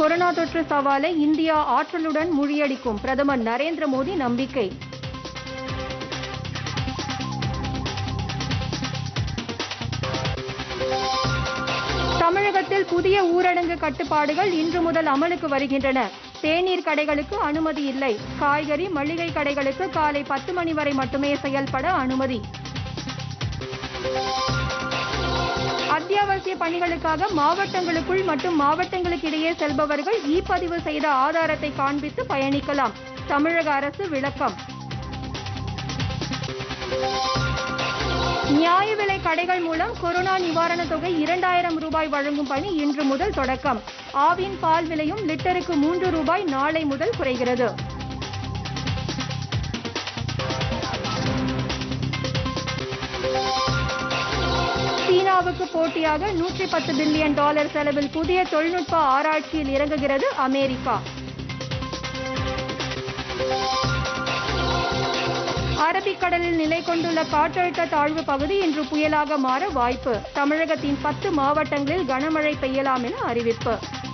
corona தொற்று சவாலை India ஆற்றலுடன் முறியடிக்கும் பிரதமர் நரேந்திர மோடி நம்பிக்கை தமிழகத்தில் புதிய ஊரடங்கு கட்டுப்பாடுகள் இன்று முதல் அமலுக்கு வருகின்றன தேநீர் கடைகளுக்கு அனுமதி இல்லை காய்கறி மளிகை கடைகளுக்கு காலை பத்து மணி வரை மட்டுமே செயல்பட அனுமதி அத்தியாவசிய பணிகளுக்காக மாவட்டங்களுக்குள் மற்றும் மாவட்டங்களுக்கு இடையே செல்பவர்கள் இ பதிவு செய்த ஆதாரத்தை காண்பித்து பயணிக்கலாம் தமிழக அரசு விளக்கம் நியாய விலை கடைகள் மூலம் கொரோனா நிவாரணத் தொகை இரண்டாயிரம் ரூபாய் வழங்கும் பணி இன்று முதல் தொடக்கம் ஆவின் பால் விலையும் லிட்டருக்கு மூன்று ரூபாய் நாளை முதல் குறைகிறது சீனாவுக்கு போட்டியாக நூற்றி பத்து பில்லியன் டாலர் செலவில் புதிய தொழில்நுட்ப ஆராய்ச்சியில் இறங்குகிறது அமெரிக்கா அரபிக்கடலில் நிலை கொண்டுள்ள காற்றழுத்த தாழ்வு பகுதி இன்று புயலாக மாற வாய்ப்பு தமிழகத்தின் பத்து மாவட்டங்களில் கனமழை பெய்யலாம் என அறிவிப்பு